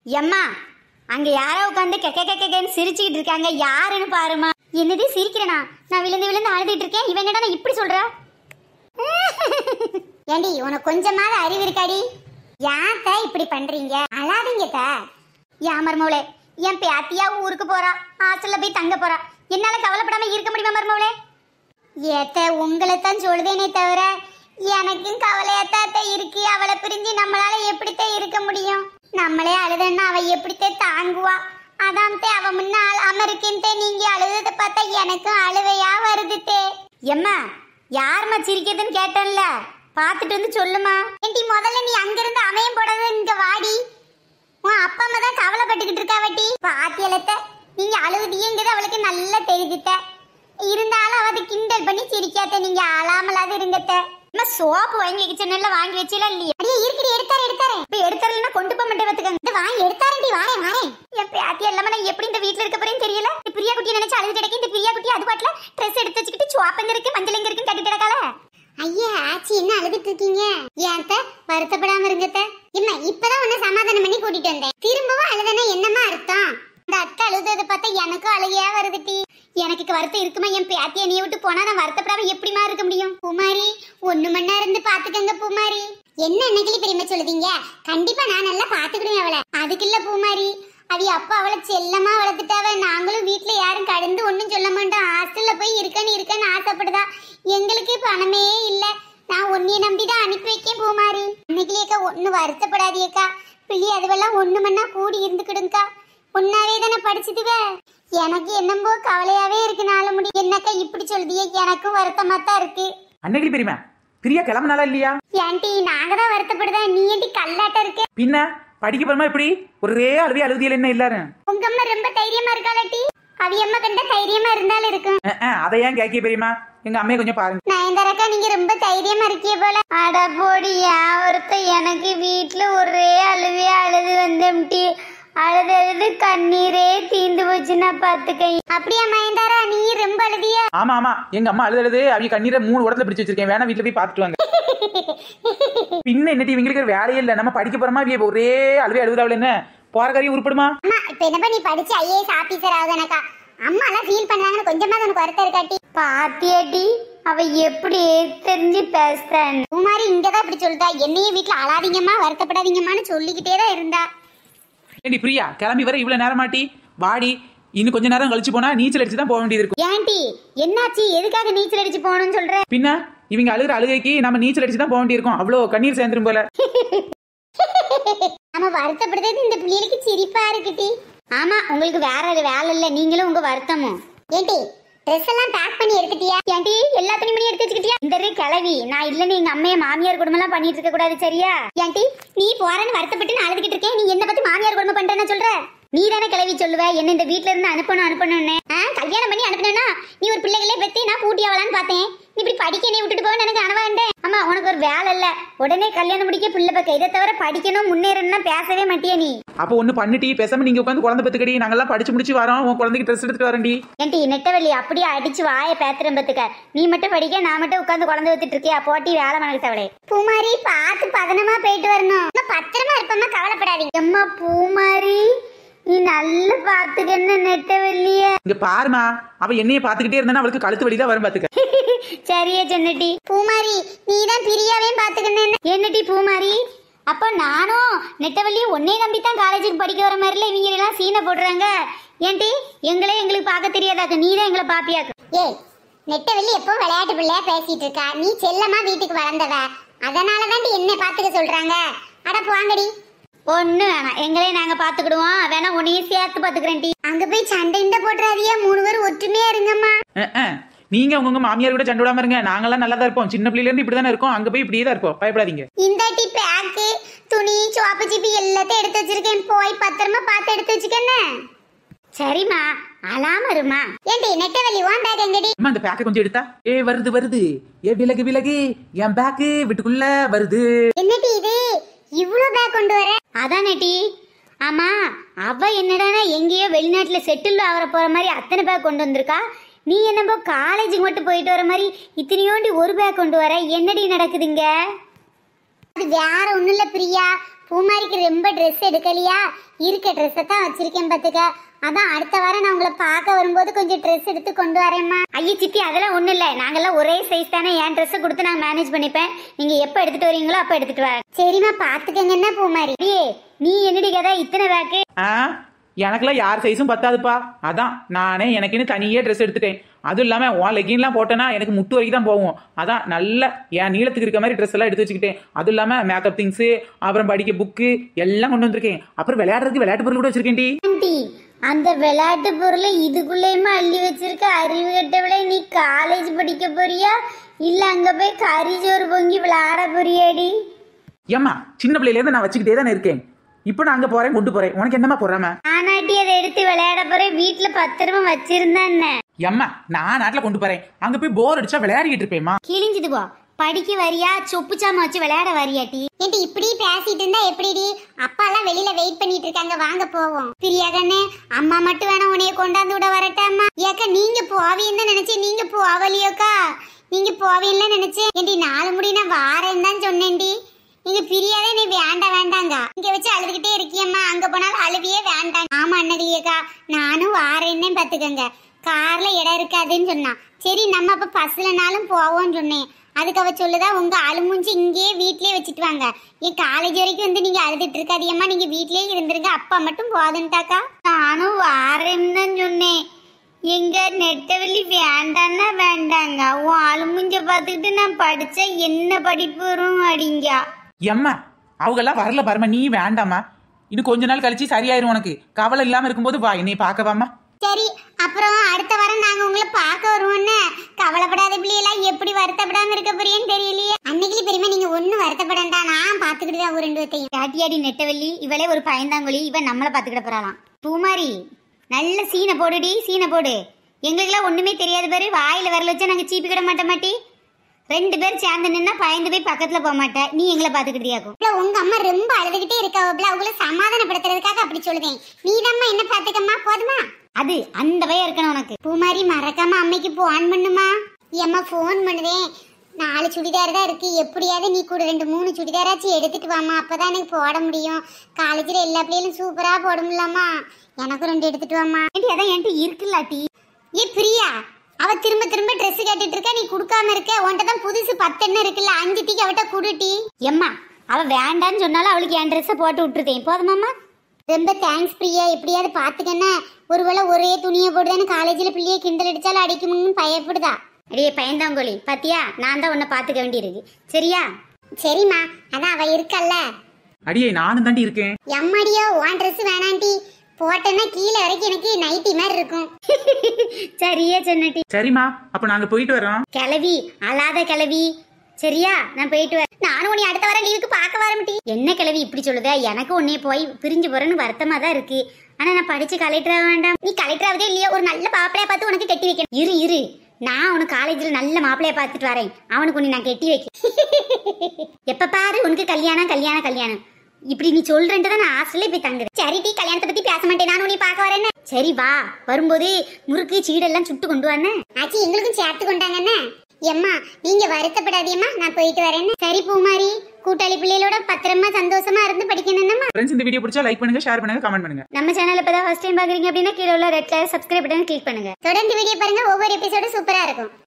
எம்மா அங்க யாரோ உட்காந்து கெக்க கெக்கன்னு சிரிச்சுக்கிட்டு இருக்காங்க யாருன்னு பாருமா என்னது சிரிக்கிறேனா நான் விழுந்து விழுந்து அழுதுட்டு இருக்கேன் இவன் என்னடா இப்படி சொல்றா ஏண்டி உனக்கு கொஞ்சமாவது அறிவு இருக்காடி யாத்த இப்படி பண்றீங்க அழாதீங்க தா ஏன் மருமவளே என் பேத்தியா ஊருக்கு போறா ஹாஸ்டல்ல போய் தங்க போறா என்னால கவலைப்படாம இருக்க முடியுமா மருமவளே ஏத்த உங்களை தான் சொல்லுதேனே தவிர எனக்கும் கவலையாத்தான் இருக்கு அவளை பிரிஞ்சு நம்மளால எப்படித்தான் இருக்க முடியும் நம்மளே அழுதன்னா அவ எப்படித்தான் தாங்குவா அதான் தே அவ முன்ன அழாம இருக்கேன்ட்டே நீங்க அழுதத பார்த்தா எனக்கும் அழுவையா வருது தே எம்மா யாரும்மா சிரிக்கிறதுன்னு கேட்டேன்ல பார்த்துட்டு வந்து சொல்லுமா ஏண்டி முதல்ல நீ அங்கிருந்து அமையம் போடாத இங்க வாடி உன் அப்பா அம்மா தான் கவலைப்பட்டுக்கிட்டு இருக்கா வட்டி பாத்தியலத்த நீங்க அழுகுதியங்கிறது அவளுக்கு நல்லா தெரிஞ்சுட்ட இருந்தாலும் அவ அதை கிண்டல் பண்ணி சிரிக்காத நீங்க அழாமலாத இருங்கத்த அம்மா சோப்பு வாங்கி வைக்க சொன்னல வாங்கி வச்சீங்களா இல்லையா அடியே இருக்கடி எடுத்தாரு எடுத்தாரு இப்ப எடுத்தாருன்னா கொண்டு போக மாட்டே பாத்துக்கங்க இந்த வாங்கி எடுத்தாரண்டி வாரேன் வாரேன் என் பேத்தி எல்லாமே நான் எப்படி இந்த வீட்ல இருக்க போறேன்னு தெரியல இந்த பிரியா குட்டியை நினைச்சு அழுது கிடக்கு இந்த பிரியா குட்டி அது பாட்டுல ட்ரெஸ் எடுத்து வச்சுக்கிட்டு சுவாப்பங்க இருக்கு மஞ்சள் எங்க இருக்குன்னு கட்டிட்டு கிடக்கால ஐயா ஆச்சி என்ன அழுதுட்டு இருக்கீங்க ஏன் வருத்தப்படாம இருங்கத்த இம்மா இப்பதான் உன்னை சமாதானம் பண்ணி கூட்டிட்டு வந்தேன் திரும்பவும் அழுதனா என்னமா அர்த்தம் இந்த அத்தை அழுததை பார்த்தா எனக்கும் அழுகையா வருது டி எனக்கு இங்க வருத்தம் இருக்குமா என் பேத்திய நீ விட்டு போனா நான் வருத்தப்படாம எப்படிமா இருக்க முடியும் பூமாரி ஒண்ணு மணி நேரம் இருந்து பாத்துக்கங்க பூமாரி என்ன அன்னைக்கு பெரியமா சொல்லுதீங்க கண்டிப்பா நான் நல்லா பாத்துக்கிடுவேன் அவளை அதுக்கு இல்ல பூமாரி அடி அப்பா அவளை செல்லமா வளர்த்துட்டாவ நாங்களும் வீட்ல யாரும் கடந்து ஒண்ணும் சொல்ல மாட்டோம் ஹாஸ்டல்ல போய் இருக்கன்னு இருக்கன்னு ஆசைப்படுதா எங்களுக்கு பணமே இல்ல நான் உன்னைய நம்பிதான் அனுப்பி வைக்கேன் பூமாரி அன்னைக்கிலேக்கா ஒண்ணு வருத்தப்படாதியக்கா பிள்ளை அதுவெல்லாம் ஒண்ணு மண்ணா கூடி இருந்துக்கிடுங்கக்கா ஒன்னாவே தானே படிச்சதுவ எனக்கு என்னம்போ கவலையாவே இருக்கு நாள முடி என்னக்கா இப்படி சொல்லுதியே எனக்கும் வருத்தமா தான் இருக்கு அன்னைக்கு பெரியமா பிரியா கிளம்புனாலா இல்லையா ஏன்டி நாங்க தான் வருத்தப்படுதா நீ ஏன்டி கல்லாட்ட இருக்க பின்ன படிக்க போறமா இப்படி ஒரே அழுவே அழுதியல் என்ன எல்லாரும் உங்க அம்மா ரொம்ப தைரியமா இருக்காளாட்டி அவி அம்மா கண்ட தைரியமா இருந்தாலும் இருக்கும் அஹ், அஹ், அதை ஏன் கேட்க பெரியமா எங்க அம்மையை கொஞ்சம் பாருங்க நயன்தாராக்கா நீங்க ரொம்ப தைரியமா இருக்கிய போல அட போடி ஏன் ஒருத்த எனக்கு வீட்டுல ஒரே அழுவே அழுது வந்தம்டி அழுது அழுது கண்ணீரே தீந்து போச்சுன்னா பாத்துக்கை அப்படியா மயந்தாரா நீ ரொம்ப அழுதியா ஆமா ஆமா எங்க அம்மா அழுது அழுது அவங்க கண்ணீரை மூணு உடத்துல பிடிச்சு வச்சிருக்கேன் வேணா வீட்டுல போய் பாத்துட்டு வாங்க பின்ன என்னடி இவங்களுக்கு ஒரு வேலையே இல்ல நம்ம படிக்க போறோமா இவ ஒரே அழுவே அழுகுறாள் என்ன போற காரியம் உருப்படுமா அம்மா இப்ப என்ன நீ படிச்சு ஐஏஎஸ் ஆபீசர் ஆகுதுனக்கா அம்மா எல்லாம் ஃபீல் பண்ணாங்கன்னு கொஞ்சமா உனக்கு வருத்தம் இருக்காட்டி பாத்தியாட்டி அவ எப்படி தெரிஞ்சு பேசுறான் குமாரி இங்கதான் இப்படி சொல்லிட்டா என்னையும் வீட்டுல அழாதீங்கம்மா வருத்தப்படாதீங்கம்மான்னு சொல்லிக்கிட்டே தான் இருந்தா ஏண்டி பிரியா கிளம்பி வர இவ்வளவு நேரம் மாட்டி வாடி இன்னும் கொஞ்ச நேரம் கழிச்சு போனா நீச்சல் அடிச்சு தான் போக வேண்டியது இருக்கும் ஏன்டி என்னாச்சு எதுக்காக நீச்சல் அடிச்சு போகணும்னு சொல்ற பின்ன இவங்க அழுகிற அழுகைக்கு நம்ம நீச்சல் அடிச்சு தான் போக வேண்டியிருக்கும் அவ்வளோ கண்ணீர் சேர்ந்துரும் போல நம்ம வருத்தப்படுறது இந்த பிள்ளைகளுக்கு சிரிப்பா இருக்குடி ஆமா உங்களுக்கு வேற ஒரு வேலை இல்ல நீங்களும் உங்க வருத்தமும் ஏன்டி ட்ரெஸ் எல்லாம் பேக் பண்ணி எடுத்துட்டியா ஏன்டி எல்லா துணிமணியும் எடுத்து வச்சுக்கிட்டியா இந்த இரு கிளவி நான் இல்லன்னு எங்க அம்மைய மாமியார் குடும்பம் எல்லாம் பண்ணிட்டு இருக்க கூடாது சரியா ஏன்டி நீ போறேன்னு வருத்தப்பட்டு நான் அழுதுகிட்டு இருக்கேன் நீ என்ன பத்தி மாமியார் குடும்பம் பண்றேன்னு சொல்ற நீ தானே கிளவி சொல்லுவ என்ன இந்த வீட்ல இருந்து அனுப்பணும் அனுப்பணும்னு ஆ, கல்யாணம் பண்ணி அனுப்பணும்னா நீ ஒரு பிள்ளைகளே பெத்தி நான் கூட்டி ஆகலான்னு பார்த்தேன் நீ இப்படி படிக்க நீ விட்டுட்டு போவேன்னு எனக்கு அனவாண்டேன் அம்மா உனக்கு ஒரு வேலை இல்ல உடனே கல்யாணம் முடிக்க பிள்ளை பக்க இதை தவிர படிக்கணும் முன்னேறணும்னா பேசவே மாட்டியா நீ அப்போ ஒண்ணு பண்ணிட்டி பேசாம நீங்க உட்காந்து குழந்தை பத்துக்கடி நாங்கெல்லாம் படிச்சு முடிச்சு வரோம் உன் குழந்தைக்கு ட்ரெஸ் எடுத்துட்டு வரேன்டி ஏன்டி நெட்டவள்ளி அப்படியே அடிச்சு வாய பேத்துறேன் பத்துக்க நீ மட்டும் படிக்க நான் மட்டும் உட்காந்து குழந்தை வச்சுட்டு இருக்கியா போட்டி வேலை மனத்தவளே பூமாரி பார்த்து பதனமா போயிட்டு வரணும் பத்திரமா இருப்பமா கவலைப்படாதீங்க அம்மா பூமாரி நீ நல்ல பாத்துக்கன்னு நெட்டவள்ளிய இங்க பாருமா அவ என்னைய பாத்துக்கிட்டே இருந்தா அவளுக்கு கழுத்து வலி தான் வரும் பாத்துக்க சரியா சொன்னடி பூமாரி நீ தான் பிரியாவே பாத்துக்கணும் என்னடி பூமாரி அப்போ நானும் நெட்டவள்ளி உன்னே நம்பி தான் காலேஜுக்கு படிக்க வர மாதிரில இவங்க எல்லாம் சீனை போடுறாங்க ஏன்டி எங்களே எங்களுக்கு பார்க்க தெரியாதாக்கு நீ தான் எங்களை பாப்பியாக்கு ஏய் நெட்டவள்ளி எப்போ விளையாட்டு பிள்ளையா பேசிட்டு இருக்கா நீ செல்லமா வீட்டுக்கு வளர்ந்தவ அதனால தான் என்ன பாத்துக்க சொல்றாங்க அட போங்கடி ஒண்ணு வேணாம் எங்களே நாங்க பாத்துக்கிடுவோம் வேணா உன்னையும் சேர்த்து பாத்துக்கிறேன் டி அங்க போய் சண்டை இந்த போட்டுறாதியா மூணு பேரும் ஒற்றுமையா இருங்கம்மா அஹ், அஹ். நீங்க உங்க மாமியார் கூட சண்டை விடாம இருங்க நாங்கெல்லாம் நல்லா தான் இருப்போம் சின்ன பிள்ளைல இருந்து இப்படிதானே இருக்கோம் அங்க போய் இப்படியே தான் இருப்போம் பயப்படாதீங்க இந்த டி பேக்கு துணி சோப்பு சிப்பி எல்லாத்தையும் எடுத்து வச்சிருக்கேன் போய் பத்திரமா பார்த்து எடுத்து வச்சுக்கன்னு சரிம்மா அழாம இருமா ஏண்டி நெட்டவள்ளி ஓன் பேக் எங்கடி அம்மா அந்த பேக்கை கொஞ்சம் எடுத்தா ஏ வருது வருது ஏ விலகு விலகு என் பேக்கு வீட்டுக்குள்ள வருது என்னடி இது இவ்ளோ பேக் கொண்டு வர அதானே டி ஆமா அவ என்னடானா எங்கேயோ வெளிநாட்டுல செட்டில் ஆகிற போற மாதிரி அத்தனை பேக் கொண்டு வந்திருக்கா நீ என்னப்போ காலேஜுக்கு மட்டும் போயிட்டு வர மாதிரி இத்தனையோண்டி ஒரு பேக் கொண்டு வர என்னடி நடக்குதுங்க அது வேற ஒண்ணும் இல்ல பிரியா பூமாரிக்கு ரொம்ப ட்ரெஸ் எடுக்கலையா இருக்க ட்ரெஸ்ஸை தான் வச்சிருக்கேன் பார்த்துக்க அதான் அடுத்த வாரம் நான் உங்களை பார்க்க வரும்போது கொஞ்சம் ட்ரெஸ் எடுத்து கொண்டு வரேம்மா ஐயோ சித்தி அதெல்லாம் ஒன்றும் இல்லை நாங்கெல்லாம் ஒரே சைஸ் தானே என் ட்ரெஸ்ஸை கொடுத்து நான் மேனேஜ் பண்ணிப்பேன் நீங்கள் எப்போ எடுத்துட்டு வரீங்களோ அப்போ எடுத்துட்டு வரேன் சரிம்மா பார்த்துக்கங்கன்னா பூமாரி அடியே, நீ என்னடி கதை இத்தனை பேக்கு ஆ எனக்கெல்லாம் யார் சைஸும் பத்தாதுப்பா அதான் நானே எனக்குன்னு தனியே ட்ரெஸ் எடுத்துட்டேன் அதுவும் இல்லாமல் உன் லெகின்லாம் போட்டேன்னா எனக்கு முட்டு வரைக்கும் தான் போகும் அதான் நல்ல என் நீளத்துக்கு இருக்க மாதிரி ட்ரெஸ் எல்லாம் எடுத்து வச்சுக்கிட்டேன் அதுவும் இல்லாமல் மேக்கப் திங்ஸு அப்புறம் படிக்க புக்கு எல்லாம் கொண்டு வந்திருக்கேன் அப்புறம் விளையாடுறதுக்கு விளையாட்டு பொருள் கூட வச்சிருக்கேன் டி ஆண்டி அந்த விளையாட்டு பொருளை இதுக்குள்ளேயுமா அள்ளி வச்சிருக்க அறிவு கெட்டவளை நீ காலேஜ் படிக்க போறியா இல்ல அங்க போய் கறி சோறு பொங்கி விளையாட போறியாடி ஏம்மா சின்ன பிள்ளையிலேருந்து நான் வச்சுக்கிட்டே தானே இருக்கேன் இப்போ நான் அங்கே போகிறேன் கொண்டு போகிறேன் உனக்கு என்னம்மா போடுறாம ஆனாட்டி அதை எடுத்து விளையாட போறேன் வீட்டுல பத்திரமா வச்சிருந்தா என்ன எம்மா நான் நாட்டில் கொண்டு போகிறேன் அங்கே போய் போர் அடிச்சா விளையாடிக்கிட்டு இருப்பேம்மா கிழிஞ்சது போ படிக்க வரியா சொப்பு சாம வச்சு விளையாட வரியாட்டி ஏன்டி இப்படி பேசிட்டு இருந்தா எப்படிடி அப்பா எல்லாம் வெளியில வெயிட் பண்ணிட்டு இருக்காங்க வாங்க போவோம் பிரியா கண்ணு அம்மா மட்டும் வேணா உன்னைய கொண்டாந்து விட வரட்டாமா ஏக்கா நீங்க போவீன்னு தான் நினைச்சேன் நீங்க போவலியோக்கா நீங்க போவீன்னு நினைச்சேன் ஏன்டி நாலு முடி நான் வாரேன்னு தான் சொன்னேன்டி நீங்க பிரியாதே நீ வேண்டாம் வேண்டாங்க இங்க வச்சு அழுதுகிட்டே இருக்கியம்மா அங்க போனாலும் அழுவியே வேண்டாம் ஆமா அண்ணகிலியக்கா நானும் வாரேன்னே பாத்துக்கங்க கார்ல இடம் இருக்காதுன்னு சொன்னான் சரி நம்ம அப்ப பஸ்லனாலும் போவோம்னு சொன்னேன் அதுக்கு அவ சொல்லுதா உங்க அழுமுஞ்சி இங்கேயே வீட்லயே வச்சுட்டு வாங்க என் காலேஜ் வரைக்கும் வந்து நீங்க அழுதுட்டு இருக்காதியம்மா நீங்க வீட்லயே இருந்துருங்க அப்பா மட்டும் போதுன்ட்டாக்கா நானும் வாரேன்னு தான் சொன்னேன் எங்க நெட்டவெளி வேண்டான்னா வேண்டாங்க உன் அழுமுஞ்ச பார்த்துக்கிட்டு நான் படிச்சா என்ன படிப்பு வரும் அடிங்க எம்மா அவங்கெல்லாம் வரல பாருமா நீ வேண்டாம்மா இன்னும் கொஞ்ச நாள் கழிச்சு சரியாயிரும் உனக்கு கவலை இல்லாமல் இருக்கும்போது வா என்னை பார்க்கவாம்மா சரி அப்புறம் அடுத்த வாரம் நாங்க உங்களை பார்க்க வருவோம்னு கவலைப்படாத பிள்ளையெல்லாம் எப்படி வருத்தப்படாம இருக்க போறீங்கன்னு தெரியலையே அன்னைக்கு பெருமை நீங்க ஒண்ணும் வருத்தப்படண்டா நான் பாத்துக்கிட்டு தான் ஒரு ரெண்டு வத்தையும் காட்டியாடி நெட்டவள்ளி இவளே ஒரு பயந்தாங்கொழி இவன் நம்மள பாத்துக்கிட போறாளாம் பூமாரி நல்ல சீனை போடுடி சீனை போடு எங்களுக்கெல்லாம் ஒண்ணுமே தெரியாது பேரு வாயில விரல வச்சா நாங்க சீப்பி கிட மாட்ட மாட்டி ரெண்டு பேர் சேர்ந்து நின்னா பயந்து போய் பக்கத்துல போக மாட்டேன் நீ எங்களை பாத்துக்கிட்டியாக்கும் உங்க அம்மா ரொம்ப அழுதுகிட்டே இருக்காவப்ல அவங்கள சமாதானப்படுத்துறதுக்காக அப்படி சொல்லுதேன் நீ என்ன பாத்துக்கம்மா போதுமா அது அந்த பயம் இருக்கணும் உனக்கு பூமாரி மறக்காம அம்மைக்கு போன் பண்ணுமா ஏம்மா ஃபோன் பண்ணுவேன் நாலு சுடிதார் தான் இருக்கு எப்படியாவது நீ கூட ரெண்டு மூணு சுடிதாராச்சும் எடுத்துட்டு வாமா அப்பதான் எனக்கு போட முடியும் காலேஜ்ல எல்லா பிள்ளைகளும் சூப்பரா போட முடியலாமா எனக்கும் ரெண்டு எடுத்துட்டு வாமா ஏண்டி அதான் என்கிட்ட இருக்குல்லாட்டி ஏ பிரியா அவ திரும்ப திரும்ப Dress கேட்டுட்டு இருக்கா நீ கொடுக்காம இருக்க உன்கிட்ட தான் புதுசு பத்தெண்ணம் இருக்குல்ல அஞ்சு டீக்கு அவட்ட குடுட்டி எம்மா அவ வேண்டான்னு சொன்னாலும் அவளுக்கு என் ட்ரெஸ்ஸை போட்டு விட்டுருதேன் போதுமாம்மா ரொம்ப தேங்க்ஸ் பிரியா எப்படியாவது பாத்துக்கன்னா ஒருவேளை ஒரே துணியை போட்டுதானே காலேஜில் பிள்ளைய கிண்டல் அடிச்சாலும் அடிக்கும்னு பயப்படுதா அடியே பயந்தாங்கோலி பாத்தியா நான் தான் உன்னை பாத்துக்க வேண்டியிருக்கு சரியா சரிம்மா அதான் அவ இருக்கல்ல அடியே நானும் தாண்டி இருக்கேன் எம்மாடியோ உன் ட்ரெஸ் வேணாண்டி போட்டேன்னா கீழே வரைக்கும் எனக்கு நைட்டி மாதிரி இருக்கும் சரியா சொன்னட்டி சரிம்மா அப்போ நாங்கள் போயிட்டு வரோம் கிளவி அழாத கிளவி சரியா நான் போயிட்டு வரேன் நானும் உன்னை அடுத்த வாரம் லீவுக்கு பார்க்க வரமாட்டி என்ன கிளவி இப்படி சொல்லுத எனக்கு உன்னைய போய் பிரிஞ்சு போறேன்னு வருத்தமா தான் இருக்கு ஆனா நான் படிச்சு கலெக்டர் ஆக வேண்டாம் நீ கலெக்டர் ஆகுதே இல்லையா ஒரு நல்ல மாப்பிளைய பார்த்து உனக்கு கட்டி வைக்கணும் இரு இரு நான் உனக்கு காலேஜ்ல நல்ல மாப்பிளைய பார்த்துட்டு வரேன் அவனுக்கு உன்னை நான் கட்டி வைக்க எப்ப பாரு உனக்கு கல்யாணம் கல்யாணம் கல்யாணம் இப்படி நீ சொல்றேன்ட்டு தான் நான் ஹாஸ்டல்ல போய் தங்குறேன் சரி டீ கல்யாணத்தை பத்தி பேச மாட்டேன் நான் உன்னை பார்க்க வரேன்னு சரி வா வரும்போது முறுக்கு சீடெல்லாம் சுட்டு கொண்டு வானே ஆச்சி எங்களுக்கும் சேர்த்து கொண்டாங்கண்ணே எம்மா நீங்க வருத்தப்படாதீம்மா நான் போயிட்டு வரேன்னு சரி பூமாரி கூட்டாளி பிள்ளைகளோட பத்திரமா சந்தோஷமா இருந்து படிக்கணும்மா ஃப்ரெண்ட்ஸ் இந்த வீடியோ பிடிச்சா லைக் பண்ணுங்க ஷேர் பண்ணுங்க கமெண்ட் பண்ணுங்க நம்ம சேனல் இப்பதான் ஃபர்ஸ்ட் டைம் பாக்குறீங்க அப்படின்னா கீழே உள்ள red colour subscribe button click பண்ணுங்க தொடர்ந்து வீடியோ பாருங்க ஒவ்வொரு எபிசோடும் சூப்பரா இருக்கும்